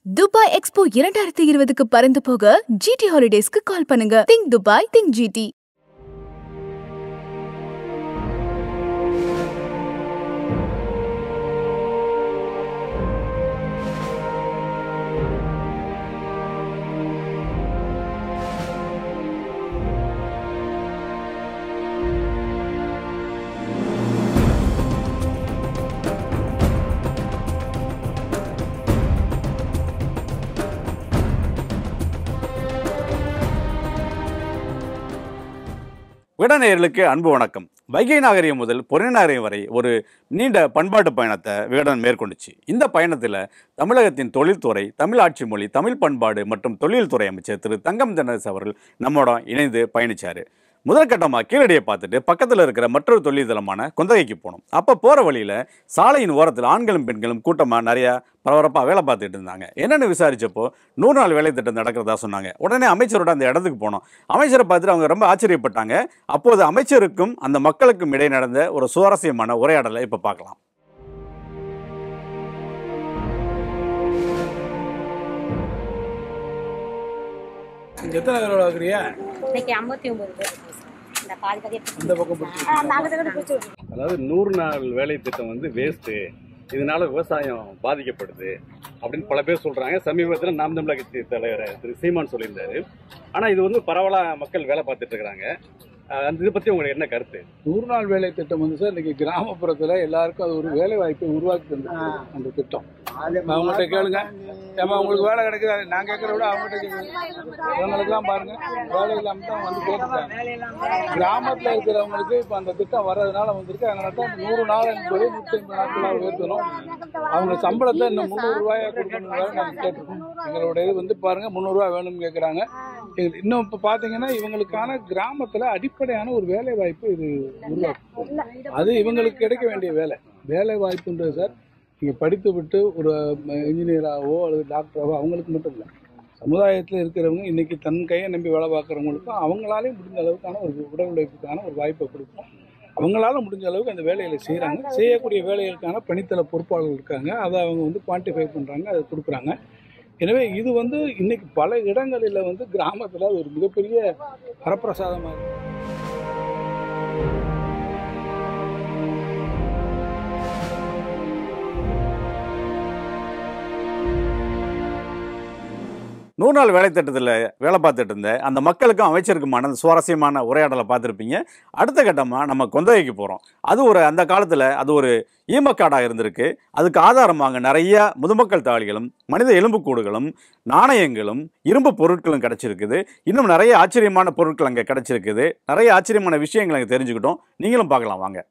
Dubai expo இரண்டாயிரத்தி இருபதுக்கு பறந்து போக ஜிடி ஹாலிடேஸ்க்கு கால் பண்ணுங்க திங்க் துபாய் திங்க் ஜிடி விகடநேயர்களுக்கு அன்பு வணக்கம் வைகை நாகரிகம் முதல் பொறை நாகரிகம் வரை ஒரு நீண்ட பண்பாட்டு பயணத்தை விகடன் மேற்கொண்டுச்சு இந்த பயணத்தில் தமிழகத்தின் தொழில்துறை தமிழ் ஆட்சி மொழி தமிழ் பண்பாடு மற்றும் தொழில்துறை அமைச்சர் திரு தங்கம் தென்னரசு அவர்கள் நம்மோட இணைந்து பயணிச்சார் முதற்கட்டமாக கீழடியை பார்த்துட்டு பக்கத்தில் இருக்கிற மற்றொரு தொழில் தளமான கொந்தகைக்கு போனோம் அப்போ போகிற வழியில் சாலையின் ஓரத்தில் ஆண்களும் பெண்களும் கூட்டமாக நிறையா பரபரப்பாக வேலை பார்த்துட்டு இருந்தாங்க என்னென்னு விசாரிச்சப்போ நூறு நாள் வேலை திட்டம் நடக்கிறதா சொன்னாங்க உடனே அமைச்சரோட அந்த இடத்துக்கு போனோம் அமைச்சரை பார்த்துட்டு அவங்க ரொம்ப ஆச்சரியப்பட்டாங்க அப்போது அமைச்சருக்கும் அந்த மக்களுக்கும் இடையே நடந்த ஒரு சுவாரஸ்யமான உரையாடலை இப்போ பார்க்கலாம் இங்க எத்தனை பேரோட வாங்குறியா இன்னைக்கு ஐம்பத்தி ஒன்பது பேர் இருக்கோம் சார். இந்த பாதி பாதி இந்த பக்கம் பிடிச்சி அந்த பக்கத்துல பிடிச்சி விட்டுருங்க. அதாவது நூறு நாள் வேலை திட்டம் வந்து வேஸ்ட்டு இதனால விவசாயம் பாதிக்கப்படுது அப்படின்னு பல பேர் சொல்றாங்க சமீபத்தில் நாம் தமிழக கட்சி தலைவர் திரு சீமான் சொல்லியிருந்தாரு ஆனா இது வந்து பரவலா மக்கள் வேலை பார்த்துட்டு இருக்கிறாங்க அஹ் அந்த இதை பத்தி உங்களுக்கு என்ன கருத்து நூறு நாள் வேலை திட்டம் வந்து சார் இன்னைக்கு கிராமப்புறத்துல எல்லாருக்கும் அது ஒரு வேலை வாய்ப்பை உருவாக்கி தந்துருக்கு அந்த திட்டம் அவங்கள்ட்ட கேளுங்க ஏமா உங்களுக்கு வேலை கிடைக்குது நான் கேட்கற விட அவங்ககிட்ட கேட்குது இவங்களுக்குலாம் பாருங்க வேலை இல்லாம தான் வந்து கேட்டுருக்காங்க கிராமத்துல இருக்கிறவங்களுக்கு இப்ப அந்த திட்டம் வர்றதுனால வந்திருக்கு அதனால தான் நூறு நாள் என்பது நூற்றி ஐம்பது நாட்களாக உயர்த்தணும் அவங்க சம்பளத்தை இன்னும் முந்நூறு ரூபாயா கொடுக்கணும் நாங்கள் கேட்டிருக்கோம் எங்களோட இது வந்து பாருங்க முந்நூறுரூவா வேணும்னு கேட்குறாங்க எங்க- இன்னும் இப்போ பார்த்தீங்கன்னா இவங்களுக்கான கிராமத்தில் அடிப்படையான ஒரு வேலை வாய்ப்பு இது உருவாக்கும் அது இவங்களுக்கு கிடைக்க வேண்டிய வேலை வேலை வாய்ப்புன்றது சார் நீங்கள் படித்து விட்டு ஒரு இன்ஜினியராகவோ அல்லது டாக்டராகவோ அவங்களுக்கு மட்டும் இல்லை சமுதாயத்தில் இருக்கிறவங்க இன்னைக்கு தன் கையை நம்பி வேலை பார்க்குறவங்களுக்கும் அவங்களாலே முடிஞ்ச அளவுக்கான ஒரு உடல் உழைப்புக்கான ஒரு வாய்ப்பை கொடுக்கும் அவங்களால முடிஞ்ச அளவுக்கு அந்த வேலைகளை செய்கிறாங்க செய்யக்கூடிய வேலைகளுக்கான பணித்தள பொறுப்பாளர்கள் இருக்காங்க அதை அவங்க வந்து குவான்டிஃபை பண்ணுறாங்க அதை கொடுக்குறாங்க எனவே இது வந்து இன்னைக்கு பல இடங்களில் வந்து கிராமத்தில் ஒரு மிகப்பெரிய வரப்பிரசாதமாக இருக்கு நூறு நாள் வேலை திட்டத்தில் வேலை பார்த்துட்டு இருந்த அந்த மக்களுக்கும் அமைச்சருக்குமான அந்த சுவாரஸ்யமான உரையாடலை பார்த்துருப்பீங்க அடுத்த கட்டமாக நம்ம கொந்தகைக்கு போகிறோம் அது ஒரு அந்த காலத்தில் அது ஒரு ஈமக்காடாக இருந்திருக்கு அதுக்கு ஆதாரமாக நிறைய முதுமக்கள் தாளிகளும் மனித எலும்புக்கூடுகளும் நாணயங்களும் இரும்பு பொருட்களும் கிடச்சிருக்குது இன்னும் நிறைய ஆச்சரியமான பொருட்கள் அங்கே கிடச்சிருக்குது நிறைய ஆச்சரியமான விஷயங்களை அங்கே தெரிஞ்சுக்கிட்டோம் நீங்களும் பார்க்கலாம் வாங்க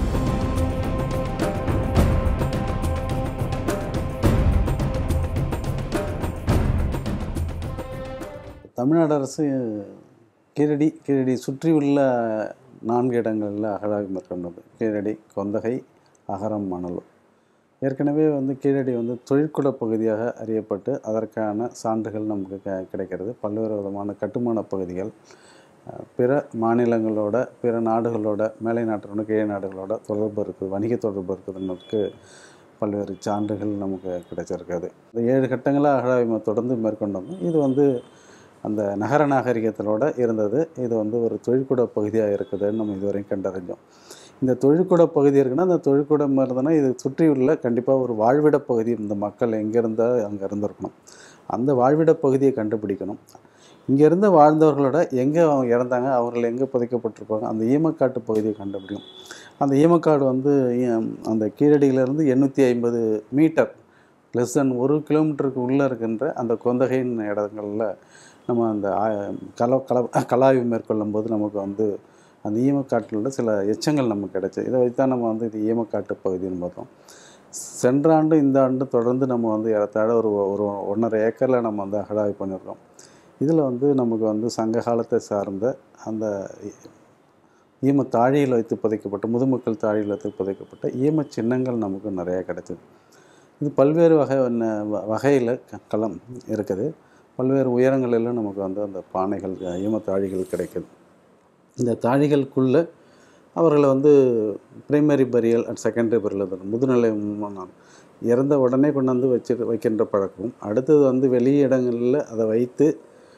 தமிழ்நாடு அரசு கீழடி கீழடி சுற்றியுள்ள நான்கு இடங்களில் அகழாய்வு மேற்கொண்டது கீழடி கொந்தகை அகரம் மணலூர் ஏற்கனவே வந்து கீழடி வந்து தொழிற்குட பகுதியாக அறியப்பட்டு அதற்கான சான்றுகள் நமக்கு க கிடைக்கிறது பல்வேறு விதமான கட்டுமான பகுதிகள் அஹ், பிற மாநிலங்களோட பிற நாடுகளோட மேலை நாட்டோட கீழே நாடுகளோட தொடர்பு இருக்குது வணிக தொடர்பு இருக்குதுன்னதுக்கு பல்வேறு சான்றுகள் நமக்கு கிடைச்சிருக்காது இந்த ஏழு கட்டங்களாக அகழாய்வு தொடர்ந்து மேற்கொண்டோம் இது வந்து அந்த நகர நாகரிகத்திலோட இருந்தது இது வந்து ஒரு தொழிற்கூட பகுதியாக இருக்குதுன்னு நம்ம இதுவரையும் கண்டறிஞ்சோம் இந்த தொழிற்கூட பகுதி இருக்குன்னா அந்த தொழிற்கூடம் இருந்ததுன்னா இது சுற்றியுள்ள கண்டிப்பாக ஒரு வாழ்விட பகுதி இந்த மக்கள் எங்கே இருந்தால் அங்கே இருந்திருக்கணும் அந்த வாழ்விட பகுதியை கண்டுபிடிக்கணும் இங்கே இருந்து வாழ்ந்தவர்களோட எங்கே அவங்க இறந்தாங்க அவர்கள் எங்கே புதைக்கப்பட்டிருப்பாங்க அந்த ஈமக்காட்டு பகுதியை கண்டுபிடிக்கும் அந்த ஈமக்காடு வந்து ஈ- அந்த கீழடியிலேருந்து எண்ணூற்றி ஐம்பது மீட்டர் லெஸ் தென் ஒரு கிலோமீட்டருக்கு உள்ளே இருக்கின்ற அந்த கொந்தகையின் இடங்களில் நம்ம அந்த ஆ- கல கல கலாய்வு மேற்கொள்ளும் போது நமக்கு வந்து அந்த ஈமக்காட்டில் உள்ள சில எச்சங்கள் நமக்கு கிடைச்சு இதை வச்சு தான் நம்ம வந்து இது ஈமக்காட்டு பகுதின்னு பார்த்தோம் சென்ற ஆண்டு இந்த ஆண்டு தொடர்ந்து நம்ம வந்து ஏறத்தாழ ஒரு ஒரு ஒன்றரை ஏக்கரில் நம்ம வந்து அகழாய்வு பண்ணியிருக்கோம் இதில் வந்து நமக்கு வந்து சங்க காலத்தை சார்ந்த அந்த ஈம தாழியில் வைத்து புதைக்கப்பட்ட முதுமக்கள் தாழியில் வைத்து புதைக்கப்பட்ட ஈம சின்னங்கள் நமக்கு நிறையா கிடைச்சது இது பல்வேறு வகை வகையில் களம் இருக்குது பல்வேறு உயரங்களிலும் நமக்கு வந்து அந்த பானைகள் ஈம தாழிகள் கிடைக்குது இந்த தாழிகளுக்குள்ளே அவர்களை வந்து primary burial and secondary burial முதுநிலை ம- இறந்த உடனே கொண்டாந்து வச்சு வைக்கின்ற பழக்கம் அடுத்தது வந்து வெளி இடங்களில் அதை வைத்து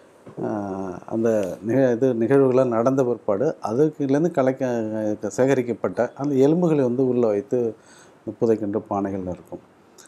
ஆஹ், அந்த நிக இது நிகழ்வுகளாக நடந்த பிற்பாடு அதுக்குலேருந்து கலைக்க சேகரிக்கப்பட்ட அந்த எலும்புகளை வந்து உள்ளே வைத்து புதைக்கின்ற பானைகள் இருக்கும்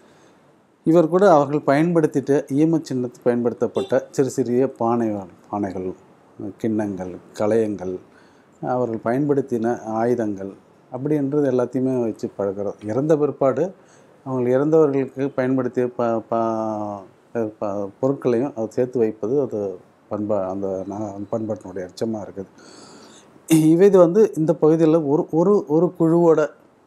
இவர் கூட அவர்கள் பயன்படுத்திட்டு ஈமச் சின்னத்து பயன்படுத்தப்பட்ட சிறு சிறிய பானை பானைகள் கிண்ணங்கள் கலயங்கள் அவர்கள் பயன்படுத்தின ஆயுதங்கள் அப்படின்றது எல்லாத்தையுமே வச்சு பழக்கிறோம் இறந்த பிற்பாடு அவங்க இறந்தவர்களுக்கு பயன்படுத்திய ப ப- ப- பொருட்களையும் அது சேர்த்து வைப்பது அது பண்பா அந்த நா- பண்பாட்டினுடைய அச்சமாக இருக்குது இவை இது வந்து இந்த பகுதியில் ஒரு ஒரு ஒரு குழுவோட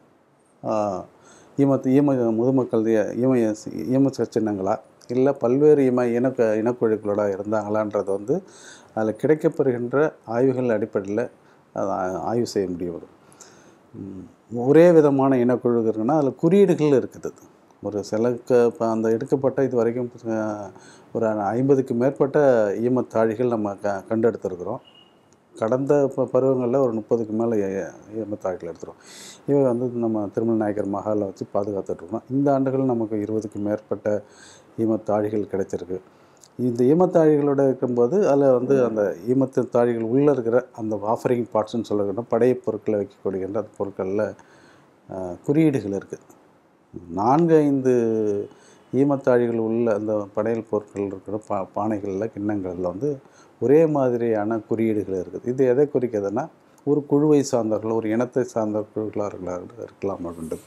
ஆஹ், ஈமத்து ஈம முதுமக்கள் ஈம ஈம சின்னங்களா இல்லை பல்வேறு இம இன இனக்குழுக்களோட இருந்தாங்களான்றது வந்து அதில் கிடைக்கப்பெறுகின்ற ஆய்வுகள் அடிப்படையில் அதை ஆ- ஆய்வு செய்ய முடியும் ம், ஒரே விதமான இனக்குழு இருக்குன்னா அதில் குறியீடுகள் இருக்குது ஒரு சில க இப்போ அந்த எடுக்கப்பட்ட இது வரைக்கும் அஹ், ஒரு ஐம்பதுக்கு மேற்பட்ட ஈமத்தாழிகள் நம்ம க கண்டெடுத்திருக்கிறோம் கடந்த ப பருவங்களில் ஒரு முப்பதுக்கு மேலே ஈமத்தாழிகள் எடுத்துரும் இவை வந்து நம்ம திருமல் நாயக்கர் மகாலில் வச்சு பாதுகாத்துட்ருக்கோம் இந்த ஆண்டுகள் நமக்கு இருபதுக்கு மேற்பட்ட ஈமத்தாழிகள் கிடைச்சிருக்கு இந்த ஈமத்தாழிகளோட இருக்கும்போது அதில் வந்து அந்த ஈமத்து தாழிகள் உள்ளே இருக்கிற அந்த ஆஃபரிங் பார்ட்ஸ்னு சொல்லுகிற படையப் பொருட்களை வைக்கக்கூடிய அந்த பொருட்களில் அஹ், குறியீடுகள் இருக்குது நான்கு ஐந்து ஈமத்தாழிகள் உள்ள அந்த படையல் பொருட்கள் இருக்கிற பா பானைகளில் கிண்ணங்களில் வந்து ஒரே மாதிரியான குறியீடுகள் இருக்குது இது எதை குறிக்கிறதுனா ஒரு குழுவை சார்ந்தவர்கள் ஒரு இனத்தை சார்ந்த குழுக்களாக இருக்கலாம் இருக்கலாம் அப்படின்றது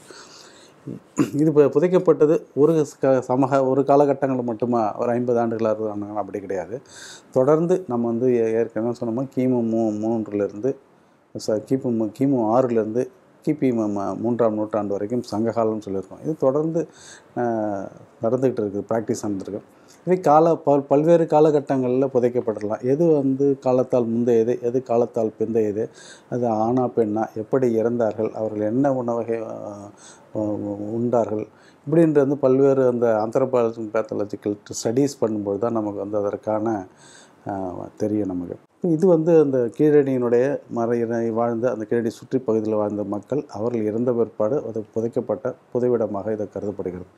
இது இப்போ புதைக்கப்பட்டது ஒரு க- சமக ஒரு காலகட்டங்கள் மட்டுமா ஒரு ஐம்பது ஆண்டுகளாக இருந்தாங்க அப்படி கிடையாது தொடர்ந்து நம்ம வந்து ஏ- ஏற்கனவே சொன்னோமா கிமு மூ மூன்றுலேருந்து ச கிபி மு- கிமு ஆறுலேருந்து கிபி ம- ம- மூன்றாம் நூற்றாண்டு வரைக்கும் சங்ககாலம்னு சொல்லியிருக்கோம் இது தொடர்ந்து ஆஹ், நடந்துக்கிட்டு இருக்குது ப்ராக்டிஸ் நடந்திருக்கு இவை கால பல் பல்வேறு காலகட்டங்களில் புதைக்கப்படலாம் எது வந்து காலத்தால் முந்தையது எது காலத்தால் பிந்தையது அது ஆணா பெண்ணா எப்படி இறந்தார்கள் அவர்கள் என்ன உணவகை ஆஹ், உ- உண்டார்கள் இப்படின்ற வந்து பல்வேறு அந்த ஆந்த்ரோபாலஜி பேத்தாலஜிக்கல் ஸ்டடீஸ் பண்ணும்போது தான் நமக்கு வந்து அதற்கான ஆஹ், தெரியும் நமக்கு இப்ப இது வந்து அந்த கீழடியினுடைய மறையினை வாழ்ந்த அந்த கீழடி சுற்றி பகுதியில் வாழ்ந்த மக்கள் அவர்கள் இறந்த பிற்பாடு அது புதைக்கப்பட்ட புதைவிடமாக இது கருதப்படுகிறது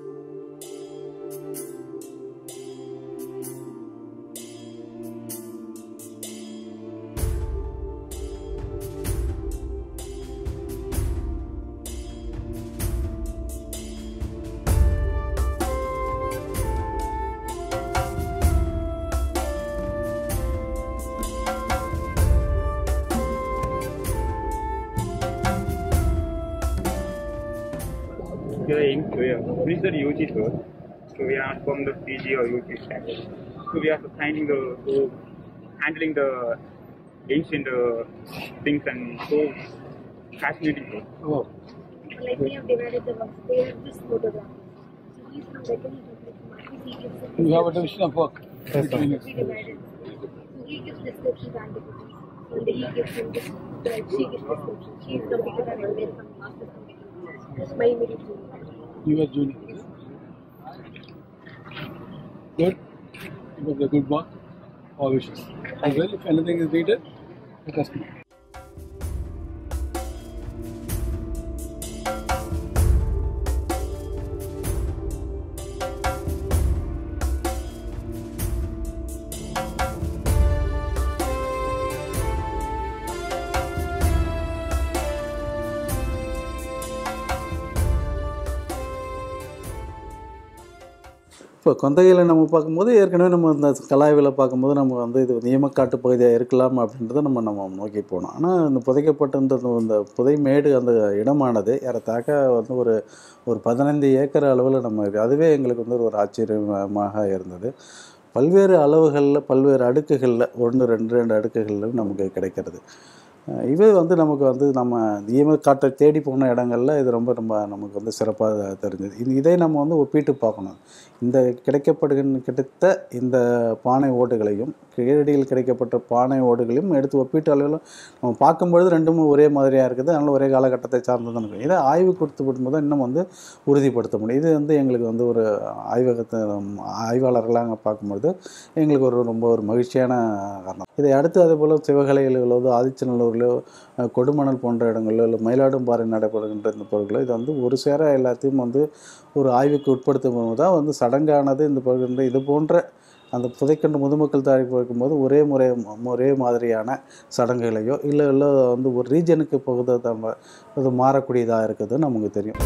going to finish the UG tour. So we are not from the PG or UG staff. So we are finding the so handling the ancient uh, things and so fascinating. Oh, like we have divided the work. They have this photograph. So he's from Bethany Catholic He gives them you have a division of work. between us. we divided. So he gives descriptions and antiquities. And he gives them this, like she gives descriptions. She is completed and I'm there from master's completed. My immediate junior. You were junior. Good. It was a good work. All wishes. As well, if anything is needed, let us know. இப்போ கொந்தகையில் நம்ம பார்க்கும்போது ஏற்கனவே நம்ம இந்த கலாய்வில் பார்க்கும்போது நம்ம வந்து இது நியமக்காட்டு பகுதியாக இருக்கலாம் அப்படின்றத நம்ம நம்ம நோக்கி போனோம் ஆனால் இந்த புதைக்கப்பட்டிருந்த இந்த புதைமேடு அந்த இடமானது ஏறத்தாக்க வந்து ஒரு ஒரு பதினைந்து ஏக்கர் அளவில் நம்ம இருக்கு அதுவே எங்களுக்கு வந்து ஒரு ஆச்சரியமாக இருந்தது பல்வேறு அளவுகளில் பல்வேறு அடுக்குகளில் ஒன்று ரெண்டு ரெண்டு அடுக்குகளில் நமக்கு கிடைக்கிறது அஹ் இவை வந்து நமக்கு வந்து நம்ம ஈம காட்டை தேடி போன இடங்கள்ல இது ரொம்ப ரொம்ப நமக்கு வந்து சிறப்பாக தெரிஞ்சது இது இதை நம்ம வந்து ஒப்பிட்டு பார்க்கணும் இந்த கிடைக்கப்படுகின்ற கிடைத்த இந்த பானை ஓடுகளையும் கீழடியில் கிடைக்கப்பட்ட பானை ஓடுகளையும் எடுத்து ஒப்பீட்டு அளவில் நம்ம பார்க்கும்பொழுது ரெண்டும் ஒரே மாதிரியாக இருக்குது அதனால் ஒரே காலகட்டத்தை சார்ந்ததான் இருக்கும் இதை ஆய்வு கொடுத்து விடும்போது இன்னும் வந்து உறுதிப்படுத்த முடியும் இது வந்து எங்களுக்கு வந்து ஒரு ஆய்வகத்தை ஆய்வாளர்களாக பார்க்கும்பொழுது எங்களுக்கு ஒரு ரொம்ப ஒரு மகிழ்ச்சியான காரணம் இதை அடுத்து அதே போல் சிவகலையில் உள்ளது ஆதிச்சநல்லூரில் இடங்களிலோ அஹ், கொடுமணல் போன்ற இடங்களிலோ இல்லை மயிலாடும்பாறை நடைபெறுகின்ற இந்த பொருட்களோ இது வந்து ஒரு சேர எல்லாத்தையும் வந்து ஒரு ஆய்வுக்கு உட்படுத்தும் போது தான் வந்து சடங்கானது இந்த பகிர்ந்த இது போன்ற அந்த புதைக்கண்டு முதுமக்கள் தயாரிப்பு வைக்கும்போது ஒரே முறை ஒரே மாதிரியான சடங்குகளையோ இல்லை இல்லை வந்து ஒரு ரீஜனுக்கு பகுதி இது மாறக்கூடியதாக இருக்குது நமக்கு தெரியும்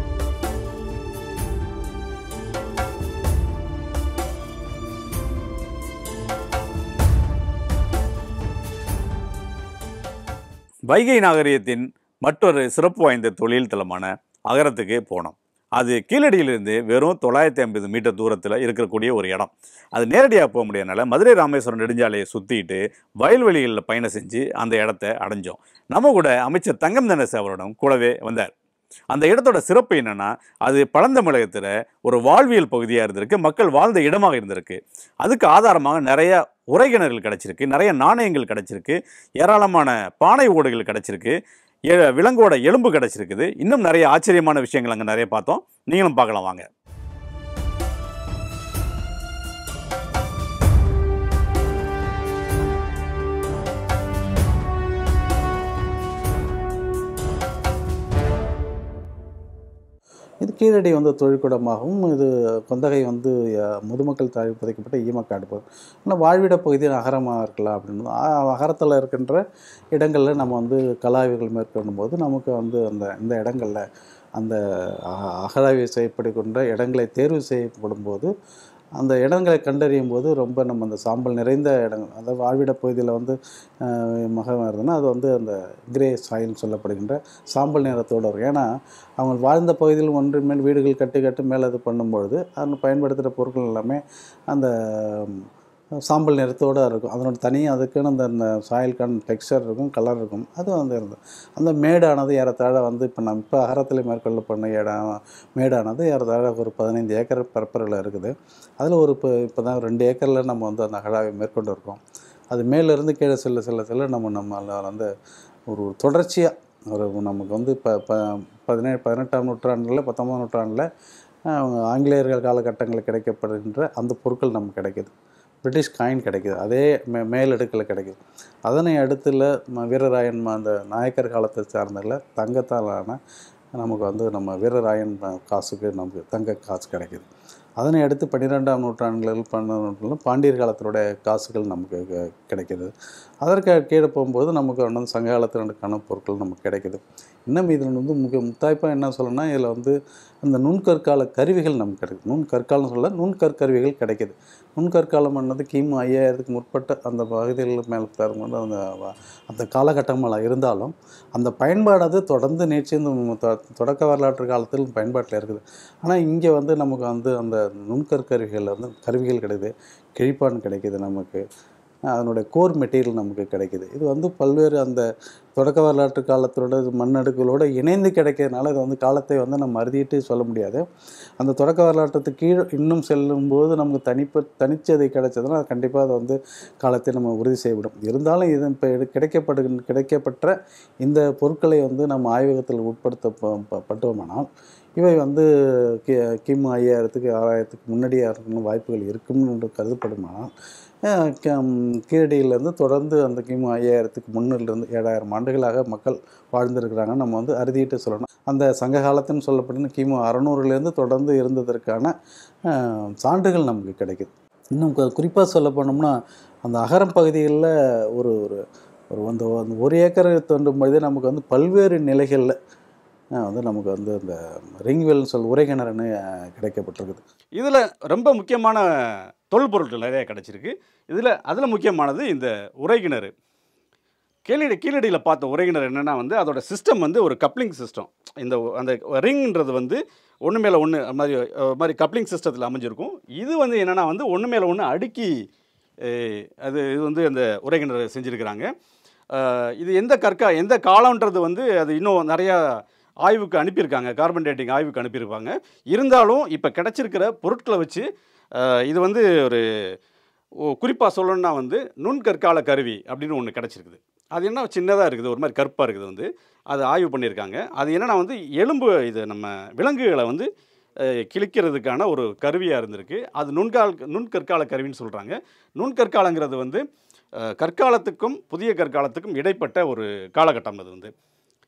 வைகை நாகரிகத்தின் மற்றொரு சிறப்பு வாய்ந்த தொழில் தலமான அகரத்துக்கு போனோம் அது கீழடியிலிருந்து வெறும் தொள்ளாயிரத்தி ஐம்பது மீட்டர் தூரத்தில் இருக்கக்கூடிய ஒரு இடம் அது நேரடியாக போக முடியாதனால மதுரை ராமேஸ்வரம் நெடுஞ்சாலையை சுற்றிட்டு வயல்வெளிகளில் பயணம் செஞ்சு அந்த இடத்த அடைஞ்சோம் நம்ம கூட அமைச்சர் தங்கம் தனசு அவரிடம் கூடவே வந்தார் அந்த இடத்தோட சிறப்பு என்னன்னா அது பழந்தமிழகத்தில் ஒரு வாழ்வியல் பகுதியாக இருந்திருக்கு மக்கள் வாழ்ந்த இடமாக இருந்திருக்கு அதுக்கு ஆதாரமாக நிறைய உரைகிணறுகள் கிடச்சிருக்கு நிறைய நாணயங்கள் கிடச்சிருக்கு ஏராளமான பானை ஓடுகள் கிடச்சிருக்கு எ- விலங்கோட எலும்பு கிடச்சிருக்குது இன்னும் நிறைய ஆச்சரியமான விஷயங்கள் அங்கே நிறைய பார்த்தோம் நீங்களும் பார்க்கலாம் வாங்க இது கீழடி வந்து தொழிற்கூடமாகவும் இது கொந்தகை வந்து அஹ், முதுமக்கள் தாய் புதைக்கப்பட்ட ஈமக்காடு பகுதி ஆனால் வாழ்விட பகுதி அகரமாக இருக்கலாம் அப்படின்னு அகரத்தில் இருக்கின்ற இடங்களில் நம்ம வந்து கலாய்வுகள் மேற்கொள்ளும் போது நமக்கு வந்து அந்த இந்த இடங்களில் அந்த அக- அகழாய்வு செய்யப்படுகின்ற இடங்களை தேர்வு செய்யப்படும் போது அந்த இடங்களை கண்டறியும் போது ரொம்ப நம்ம அந்த சாம்பல் நிறைந்த இடங்கள் அதாவது வாழ்விட பகுதியில் வந்து அஹ், மகம் இருந்ததுன்னா அது வந்து அந்த கிரே சாயில்னு சொல்லப்படுகின்ற சாம்பல் நிறத்தோடு வரும் ஏன்னா அவங்க வாழ்ந்த பகுதியில் ஒன்று மேல் வீடுகள் கட்டி கட்டி மேலே இது பண்ணும்பொழுது அதில் பயன்படுத்துகிற பொருட்கள் எல்லாமே அந்த ம், சாம்பல் நிறத்தோடு இருக்கும் அதனோட தனியாக அதுக்குன்னு அந்த அந்த சாயலுக்கான டெக்ஸ்சர் இருக்கும் கலர் இருக்கும் அது வந்து இருந்தது அந்த மேடானது ஏறத்தாழ வந்து இப்போ நம்ம இப்போ அகரத்தில் மேற்கொள்ள பண்ண இடம் மேடானது ஏறத்தாழ ஒரு பதினைந்து ஏக்கர் பரப்பரில் இருக்குது அதில் ஒரு இப்போ இப்போ தான் ரெண்டு ஏக்கரில் நம்ம வந்து அந்த அகழாவை மேற்கொண்டு இருக்கோம் அது மேலேருந்து கீழே செல்ல செல்ல செல்ல நம்ம நம்ம வந்து ஒரு தொடர்ச்சியாக ஒரு நமக்கு வந்து இப்போ ப பதினேழு பதினெட்டாம் நூற்றாண்டில் பத்தொன்பதாம் நூற்றாண்டில் அவங்க ஆங்கிலேயர்கள் காலகட்டங்களில் கிடைக்கப்படுகின்ற அந்த பொருட்கள் நமக்கு கிடைக்குது பிரிட்டிஷ் காயின் கிடைக்குது அதே மே மேலடுக்கில் கிடைக்குது அதனை அடுத்துல ம- வீரராயன் ம- அந்த நாயக்கர் காலத்தை சார்ந்ததில் தங்கத்தாலான நமக்கு வந்து நம்ம வீரராயன் ப- காசுக்கு நமக்கு தங்க காசு கிடைக்குது அதனை அடுத்து பன்னிரெண்டாம் நூற்றாண்டுகளில் பன்னெண்டாம் நூற்றாண்டில் பாண்டியர் காலத்தினுடைய காசுகள் நமக்கு கி- கிடைக்குது அதற்கு கீழே போகும்போது நமக்கு வந்து சங்க காலத்தினுக்கான பொருட்கள் நமக்கு கிடைக்குது இன்னும் இதில் வந்து முக்கிய முத்தாய்ப்பாக என்ன சொல்லணும்னா இதில் வந்து அந்த நுண்கற்கால கருவிகள் நமக்கு கிடைக்குது நுண்கற்காலம் சொல்ல நுண்கற்கருவிகள் கிடைக்குது நுண்கற்காலம் பண்ணது கிமு ஐயாயிரத்துக்கு முற்பட்ட அந்த பகுதிகள் மேலே தரும்போது அந்த வ- அந்த காலகட்டமாக இருந்தாலும் அந்த பயன்பாடானது தொடர்ந்து நீட்சி இந்த மு- தொ- தொடக்க வரலாற்று காலத்தில் பயன்பாட்டில் இருக்குது ஆனால் இங்கே வந்து நமக்கு வந்து அந்த நுண்கற்கருவிகள் வந்து கருவிகள் கிடைக்குது கிழிப்பான் கிடைக்குது நமக்கு அதனுடைய கோர் மெட்டீரியல் நமக்கு கிடைக்குது இது வந்து பல்வேறு அந்த தொடக்க வரலாற்று காலத்தோட இது மண்ணடுக்குகளோடு இணைந்து கிடைக்கிறதுனால இது வந்து காலத்தை வந்து நம்ம அறுதிட்டு சொல்ல முடியாது அந்த தொடக்க வரலாற்றுக்கு கீழ் இன்னும் செல்லும்போது நமக்கு தனிப்ப தனிச்சதை கிடைச்சதுன்னா கண்டிப்பாக அது வந்து காலத்தை நம்ம உறுதி செய்யப்படும் இருந்தாலும் இது இப்போ கிடைக்கப்படுகின்ற கிடைக்கப்பட்ட இந்த பொருட்களை வந்து நம்ம ஆய்வகத்தில் உட்படுத்த ப- ப- பட்டோமானால் இவை வந்து கி கிமு ஐயாயிரத்துக்கு ஆறாயிரத்துக்கு முன்னாடியே இருக்கணும் வாய்ப்புகள் இருக்கும்னு என்று கருதப்படுமானால் அஹ் க- ம், கீழடியிலேருந்து தொடர்ந்து அந்த கிமு ஐயாயிரத்துக்கு முன்னிலிருந்து ஏழாயிரம் ஆண்டுகளாக மக்கள் வாழ்ந்திருக்கிறாங்க நம்ம வந்து அறுதிட்டு சொல்லணும் அந்த சங்க காலத்துன்னு சொல்லப்படுன கிமு அறநூறுலேருந்து தொடர்ந்து இருந்ததற்கான அஹ், சான்றுகள் நமக்கு கிடைக்குது இன்னும் குறிப்பாக சொல்ல போனோம்னா அந்த அகரம் பகுதிகளில் ஒரு ஒரு ஒரு அந்த அந்த ஒரு ஏக்கர் தோண்டும் பொழுதே நமக்கு வந்து பல்வேறு நிலைகளில் வந்து நமக்கு வந்து அந்த ரிங்வெல்னு சொல் உரைகிணறுன்னு அஹ், கிடைக்கப்பட்டிருக்குது இதில் ரொம்ப முக்கியமான தொல்பொருட்கள் நிறைய கிடச்சிருக்கு இதில் அதில் முக்கியமானது இந்த உரைகிணறு கீழடி கீழடியில் பார்த்த உரைகிணறு என்னென்னா வந்து அதோட சிஸ்டம் வந்து ஒரு கப்ளிங் சிஸ்டம் இந்த ஒ- அந்த ரிங்ன்றது வந்து ஒன்று மேலே ஒன்று மாதிரி அஹ், மாதிரி கப்ளிங் சிஸ்டத்தில் அமைஞ்சிருக்கும் இது வந்து என்னென்னா வந்து ஒன்று மேலே ஒன்று அடுக்கி அஹ், அது இது வந்து அந்த உரைகிணறு செஞ்சுருக்கிறாங்க அஹ், இது எந்த கற்கா எந்த காலம்ன்றது வந்து அது இன்னும் நிறையா ஆய்வுக்கு அனுப்பியிருக்காங்க கார்பன் டேட்டிங் ஆய்வுக்கு அனுப்பியிருப்பாங்க இருந்தாலும் இப்போ கிடச்சிருக்கிற பொருட்களை வச்சு அஹ், இது வந்து ஒரு குறிப்பாக சொல்லணும்னா வந்து நுண்கற்கால கருவி அப்படின்னு ஒன்று கிடச்சிருக்குது அது என்ன சின்னதாக இருக்குது ஒரு மாதிரி கருப்பாக இருக்குது வந்து அது ஆய்வு பண்ணியிருக்காங்க அது என்னென்னா வந்து எலும்பு இது நம்ம விலங்குகளை வந்து அஹ், கிழிக்கிறதுக்கான ஒரு கருவியாக இருந்திருக்கு அது நுண்கால் நுண்கற்கால கருவின்னு சொல்கிறாங்க நுண்கற்காலங்கிறது வந்து அஹ், கற்காலத்துக்கும் புதிய கற்காலத்துக்கும் இடைப்பட்ட ஒரு காலகட்டம் அது வந்து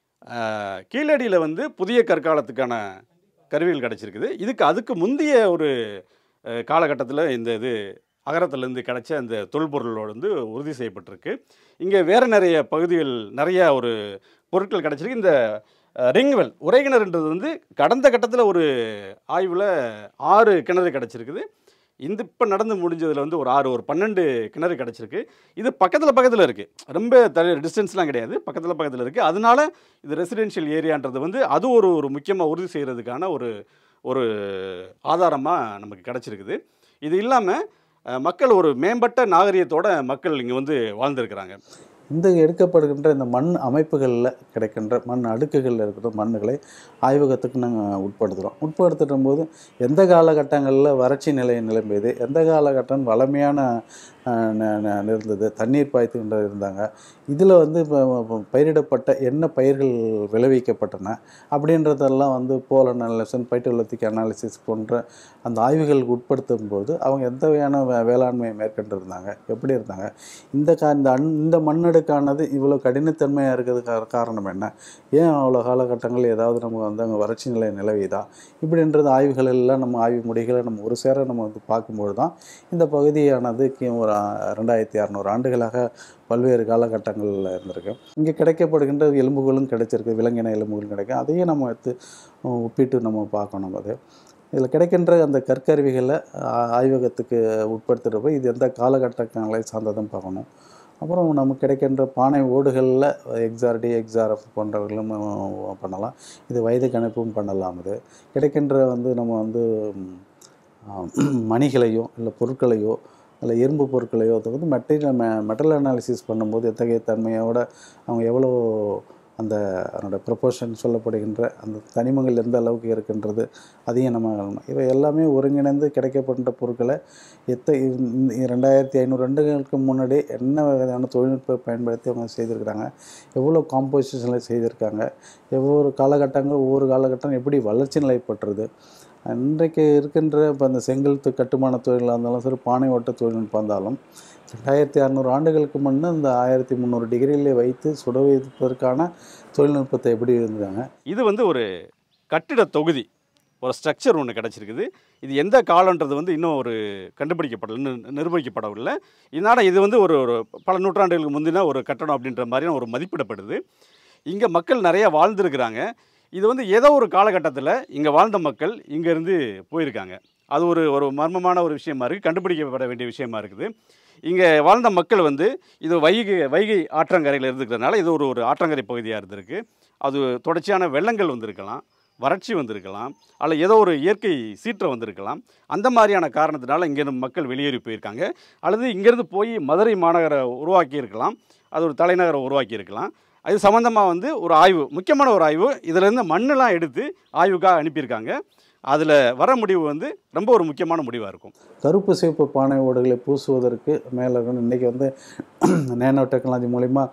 அஹ், கீழடியில் வந்து புதிய கற்காலத்துக்கான கருவிகள் கிடச்சிருக்குது இதுக்கு அதுக்கு முந்தைய ஒரு காலகட்டத்தில் இந்த இது அகரத்துலேருந்து கிடைச்ச அந்த தொல்பொருளோடு வந்து உறுதி செய்யப்பட்டிருக்கு இங்கே வேறு நிறைய பகுதிகள் நிறைய ஒரு பொருட்கள் கிடச்சிருக்கு இந்த ரிங்வெல் உரைகிணறுன்றது வந்து கடந்த கட்டத்தில் ஒரு ஆய்வில் ஆறு கிணறு கிடச்சிருக்குது இந்த இப்போ நடந்து முடிஞ்சதில் வந்து ஒரு ஆறு ஒரு பன்னெண்டு கிணறு கிடச்சிருக்கு இது பக்கத்தில் பக்கத்தில் இருக்குது ரொம்ப தள்ளி டிஸ்டன்ஸ்லாம் கிடையாது பக்கத்தில் பக்கத்தில் இருக்குது அதனால இது ரெசிடென்ஷியல் ஏரியான்றது வந்து அது ஒரு ஒரு முக்கியமாக உறுதி செய்கிறதுக்கான ஒரு ஒரு ஆதாரமாக நமக்கு கிடச்சிருக்குது இது இல்லாமல் மக்கள் ஒரு மேம்பட்ட நாகரிகத்தோட மக்கள் இங்கே வந்து வாழ்ந்துருக்கிறாங்க இந்த எடுக்கப்படுகின்ற இந்த மண் அமைப்புகளில் கிடைக்கின்ற மண் அடுக்குகளில் இருக்கிற மண்ணுகளை ஆய்வகத்துக்கு நாங்கள் உட்படுத்துகிறோம் உட்படுத்தும் போது எந்த காலகட்டங்களில் வறட்சி நிலை நிலம்பியது எந்த காலகட்டம் வளமையான அஹ், ந- ந- இருந்தது தண்ணீர் பாய்த்து கொண்டு இருந்தாங்க இதில் வந்து இப்போ பயிரிடப்பட்ட என்ன பயிர்கள் விளைவிக்கப்பட்டன அப்படின்றதெல்லாம் வந்து போல அனாலிசன் பைட்டோலத்திக் அனாலிசிஸ் போன்ற அந்த ஆய்வுகளுக்கு உட்படுத்தும் போது அவங்க எந்த வகையான வே- வேளாண்மையை மேற்கொண்டிருந்தாங்க எப்படி இருந்தாங்க இந்த கா இந்த அன் இந்த மண்ணடுக்கானது இவ்வளோ கடினத்தன்மையாக இருக்கிறதுக்கு கா- காரணம் என்ன ஏன் அவ்வளோ காலகட்டங்கள் ஏதாவது நம்ம வந்து அங்கே வறட்சி நிலை நிலவிதா இப்படின்றது ஆய்வுகள் எல்லாம் நம்ம ஆய்வு முடிகளை நம்ம ஒரு சேர நம்ம வந்து பார்க்கும்போது தான் இந்த பகுதியானது கி- ஒரு ஆ- ரெண்டாயிரத்தி அறநூறு ஆண்டுகளாக பல்வேறு காலகட்டங்களில் இருந்திருக்கு இங்கே கிடைக்கப்படுகின்ற எலும்புகளும் கிடைச்சிருக்கு விலங்கின எலும்புகளும் கிடைக்கும் அதையும் நம்ம எடுத்து அஹ், ஒப்பிட்டு நம்ம பார்க்கணும் அது இதில் கிடைக்கின்ற அந்த கற்கருவிகளை ஆ- ஆய்வகத்துக்கு உட்படுத்துகிறப்ப இது எந்த காலகட்டங்களை சார்ந்ததும் பார்க்கணும் அப்புறம் நமக்கு கிடைக்கின்ற பானை ஓடுகளில் எக்ஸார்டி எக்ஸார்எஃப் போன்றவர்களும் அஹ், பண்ணலாம் இது வயது கணிப்பும் பண்ணலாம் இது கிடைக்கின்ற வந்து நம்ம வந்து ம், ஆ, மணிகளையோ இல்லை பொருட்களையோ இல்லை இரும்பு பொருட்களையோ அதை வந்து மெட்டீரியல் மெ மெட்டல் அனாலிசிஸ் பண்ணும்போது எத்தகைய தன்மையோட அவங்க எவ்வளோ அந்த அதனோட ப்ரொபோர்ஷன் சொல்லப்படுகின்ற அந்த தனிமங்கள் எந்த அளவுக்கு இருக்கின்றது அதையும் நம்ம காணணும். இவை எல்லாமே ஒருங்கிணைந்து கிடைக்கப்படுகின்ற பொருட்களை எத்த இந்த ரெண்டாயிரத்தி ஐநூறு ஆண்டுகளுக்கு முன்னாடி என்ன வகையான தொழில்நுட்ப பயன்படுத்தி அவங்க செய்திருக்கிறாங்க எவ்வளோ காம்போசிஷனில் செய்திருக்காங்க ஒவ்வொரு காலகட்டங்கள் ஒவ்வொரு காலகட்டம் எப்படி வளர்ச்சி நிலைப்பட்டுறது இன்றைக்கு இருக்கின்ற இப்போ அந்த செங்கல் து- கட்டுமான தொழிலாக இருந்தாலும் சரி பானை ஓட்ட தொழில்நுட்பம் இருந்தாலும் ரெண்டாயிரத்தி அறநூறு ஆண்டுகளுக்கு முன்னே இந்த ஆயிரத்தி முந்நூறு டிகிரியிலே வைத்து சுட வைப்பதற்கான தொழில்நுட்பத்தை எப்படி இருந்திருக்காங்க இது வந்து ஒரு கட்டிட தொகுதி ஒரு ஸ்ட்ரக்சர் ஒன்று கிடச்சிருக்குது இது எந்த காலன்றது வந்து இன்னும் ஒரு கண்டுபிடிக்கப்படல நிர்- நிர்வகிக்கப்படவில்லை இதனால் இது வந்து ஒரு ஒரு பல நூற்றாண்டுகளுக்கு முந்தின ஒரு கட்டடம் அப்படின்ற மாதிரியான ஒரு மதிப்பிடப்படுது இங்கே மக்கள் நிறைய வாழ்ந்துருக்கிறாங்க இது வந்து ஏதோ ஒரு காலகட்டத்தில் இங்கே வாழ்ந்த மக்கள் இங்கேருந்து போயிருக்காங்க அது ஒரு ஒரு மர்மமான ஒரு விஷயமா இருக்குது கண்டுபிடிக்கப்பட வேண்டிய விஷயமா இருக்குது இங்கே வாழ்ந்த மக்கள் வந்து இது வைகை வைகை ஆற்றங்கரையில் இருந்துக்கிறதுனால இது ஒரு ஒரு ஆற்றங்கரை பகுதியாக இருந்திருக்கு அது தொடர்ச்சியான வெள்ளங்கள் வந்திருக்கலாம் வறட்சி வந்திருக்கலாம் அல்ல ஏதோ ஒரு இயற்கை சீற்றம் வந்திருக்கலாம் அந்த மாதிரியான காரணத்தினால இங்கேருந்து மக்கள் வெளியேறி போயிருக்காங்க அல்லது இங்கேருந்து போய் மதுரை மாநகரை உருவாக்கி இருக்கலாம் அது ஒரு தலைநகரை உருவாக்கி இருக்கலாம் அது சம்மந்தமாக வந்து ஒரு ஆய்வு முக்கியமான ஒரு ஆய்வு இதிலேருந்து மண்ணெல்லாம் எடுத்து ஆய்வுக்காக அனுப்பியிருக்காங்க அதில் வர முடிவு வந்து ரொம்ப ஒரு முக்கியமான முடிவாக இருக்கும் கருப்பு சிவப்பு பானை ஓடுகளை பூசுவதற்கு மேலே இருக்கணும் இன்றைக்கி வந்து நேனோ டெக்னாலஜி மூலிமா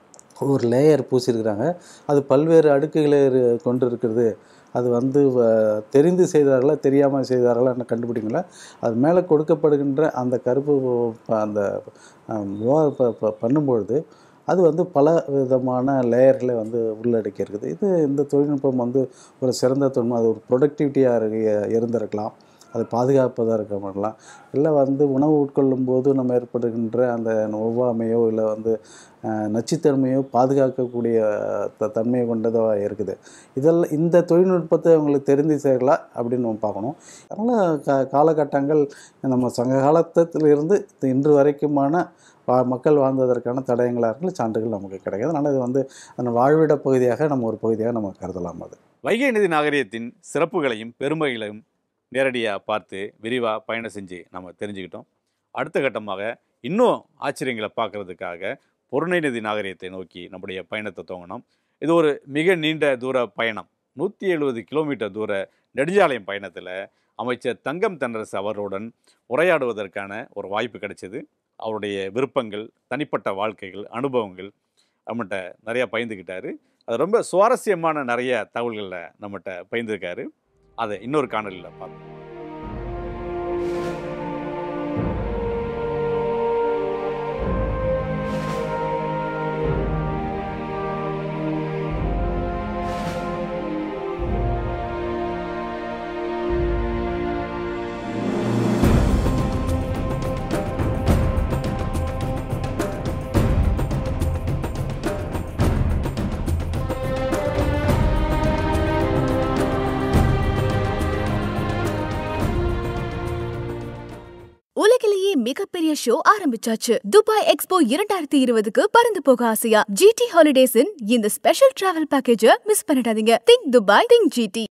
ஒரு லேயர் பூசியிருக்கிறாங்க அது பல்வேறு அடுக்குகளை இரு- கொண்டு இருக்கிறது அது வந்து வ- தெரிந்து செய்தார்களா தெரியாமல் செய்தார்களா என்ன கண்டுபிடிக்கல அது மேலே கொடுக்கப்படுகின்ற அந்த கருப்பு ப- அந்த அஹ், மோ- ப- ப- பண்ணும்பொழுது அது வந்து பல விதமான லேயர்களை வந்து உள்ளடக்கி இருக்குது இது இந்த தொழில்நுட்பம் வந்து ஒரு சிறந்த தொழில்நுட்பம் அது ஒரு ப்ரொடக்டிவிட்டியாக இருந்திருக்கலாம் அது பாதுகாப்பதாக இருக்க மாட்டலாம் இல்லை வந்து உணவு உட்கொள்ளும் போது நம்ம ஏற்படுகின்ற அந்த ஒவ்வாமையோ இல்லை வந்து அஹ், நச்சுத்தன்மையோ பாதுகாக்கக்கூடிய த தன்மையை கொண்டதாக இருக்குது இதெல்லாம் இந்த தொழில்நுட்பத்தை அவங்களுக்கு தெரிந்து செய்யலா அப்படின்னு நம்ம பார்க்கணும் அதனால் கா காலகட்டங்கள் நம்ம சங்க காலத்திலிருந்து இன்று வரைக்குமான வா மக்கள் வாழ்ந்ததற்கான தடயங்களாக இருக்கிற சான்றுகள் நமக்கு கிடைக்குது அதனால் இது வந்து அந்த வாழ்விட பகுதியாக நம்ம ஒரு பகுதியாக நம்ம கருதலாம் அது வைகை நதி நாகரிகத்தின் சிறப்புகளையும் பெருமைகளையும் நேரடியாக பார்த்து விரிவாக பயணம் செஞ்சு நம்ம தெரிஞ்சுக்கிட்டோம் அடுத்த கட்டமாக இன்னும் ஆச்சரியங்களை பார்க்கறதுக்காக பொருணை நதி நாகரிகத்தை நோக்கி நம்முடைய பயணத்தை துவங்கணும் இது ஒரு மிக நீண்ட தூர பயணம் நூற்றி எழுபது கிலோமீட்டர் தூர நெடுஞ்சாலையம் பயணத்தில் அமைச்சர் தங்கம் தென்னரசு அவர்களுடன் உரையாடுவதற்கான ஒரு வாய்ப்பு கிடைச்சது அவருடைய விருப்பங்கள் தனிப்பட்ட வாழ்க்கைகள் அனுபவங்கள் நம்மகிட்ட நிறையா பகிர்ந்துக்கிட்டாரு அது ரொம்ப சுவாரஸ்யமான நிறைய தகவல்களை நம்மகிட்ட பகிர்ந்துருக்காரு அதை இன்னொரு காணொலியில் பார்ப்போம் மிகப்பெரிய ஷோ ஆரம்பிச்சாச்சு துபாய் எக்ஸ்போ இரண்டாயிரத்தி இருபதுக்கு பறந்து போக ஆசையா ஜிடி ஹாலிடேஸின் இந்த ஸ்பெஷல் டிராவல் பேக்கேஜ மிஸ் பண்ணிடாதீங்க திங்க் துபாய் திங்க் ஜிடி